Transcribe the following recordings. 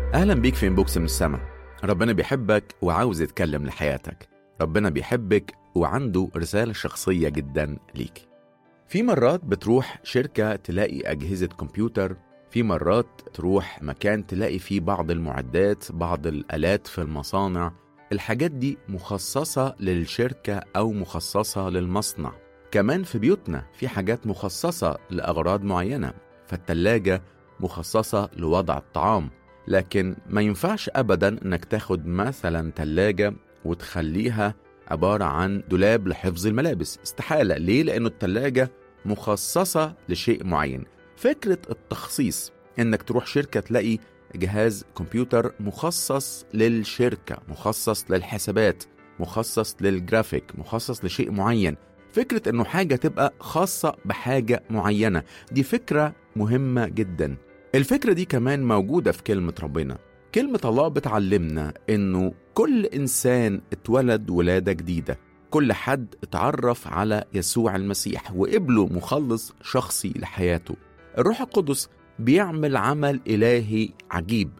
أهلا بيك في إنبوكس من السما ربنا بيحبك وعاوز يتكلم لحياتك ربنا بيحبك وعنده رسالة شخصية جدا ليك في مرات بتروح شركة تلاقي أجهزة كمبيوتر في مرات تروح مكان تلاقي فيه بعض المعدات بعض الآلات في المصانع الحاجات دي مخصصة للشركة أو مخصصة للمصنع كمان في بيوتنا في حاجات مخصصة لأغراض معينة فالتلاجة مخصصة لوضع الطعام لكن ما ينفعش أبدا إنك تاخد مثلا تلاجة وتخليها عبارة عن دولاب لحفظ الملابس استحالة ليه؟ لأنه التلاجة مخصصة لشيء معين فكرة التخصيص إنك تروح شركة تلاقي جهاز كمبيوتر مخصص للشركة مخصص للحسابات مخصص للجرافيك مخصص لشيء معين فكرة إنه حاجة تبقى خاصة بحاجة معينة دي فكرة مهمة جدا الفكرة دي كمان موجودة في كلمة ربنا كلمة الله بتعلمنا إنه كل إنسان اتولد ولادة جديدة كل حد اتعرف على يسوع المسيح وقبله مخلص شخصي لحياته الروح القدس بيعمل عمل إلهي عجيب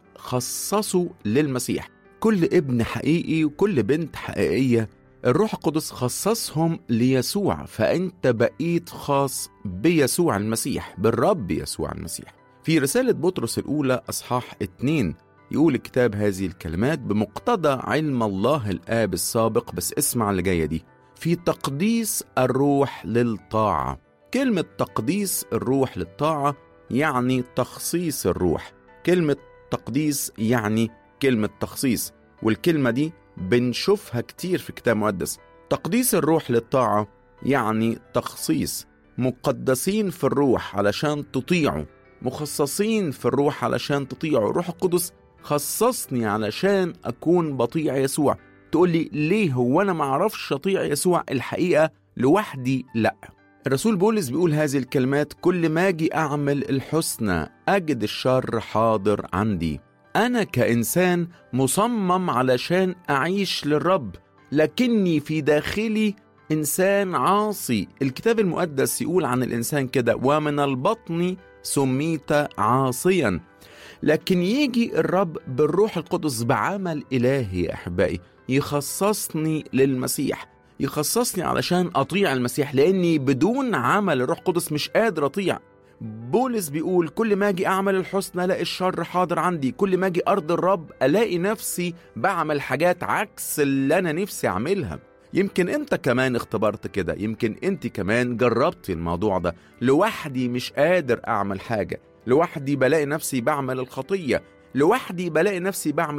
خصصه للمسيح كل ابن حقيقي وكل بنت حقيقية الروح القدس خصصهم ليسوع فأنت بقيت خاص بيسوع المسيح بالرب يسوع المسيح في رسالة بطرس الأولى أصحاح 2 يقول الكتاب هذه الكلمات بمقتضى علم الله الآب السابق بس اسمع اللي جاية دي في تقديس الروح للطاعة كلمة تقديس الروح للطاعة يعني تخصيص الروح كلمة تقديس يعني كلمة تخصيص والكلمة دي بنشوفها كتير في كتاب مقدس تقديس الروح للطاعة يعني تخصيص مقدسين في الروح علشان تطيعوا مخصصين في الروح علشان تطيعوا الروح القدس خصصني علشان أكون بطيع يسوع تقول لي ليه هو أنا معرفش أطيع يسوع الحقيقة لوحدي لأ الرسول بولس بيقول هذه الكلمات كل ما أجي أعمل الحسنى أجد الشر حاضر عندي أنا كإنسان مصمم علشان أعيش للرب لكني في داخلي إنسان عاصي الكتاب المقدس يقول عن الإنسان كده ومن البطن سميت عاصيا لكن يجي الرب بالروح القدس بعمل إلهي يا أحبائي يخصصني للمسيح يخصصني علشان أطيع المسيح لأني بدون عمل الروح القدس مش قادر أطيع بولس بيقول كل ما اجي اعمل الحسنى الاقي الشر حاضر عندي كل ما اجي ارض الرب الاقي نفسي بعمل حاجات عكس اللي انا نفسي اعملها يمكن انت كمان اختبرت كده يمكن انت كمان جربتي الموضوع ده لوحدي مش قادر اعمل حاجه لوحدي بلاقي نفسي بعمل الخطيه لوحدي بلاقي نفسي بعمل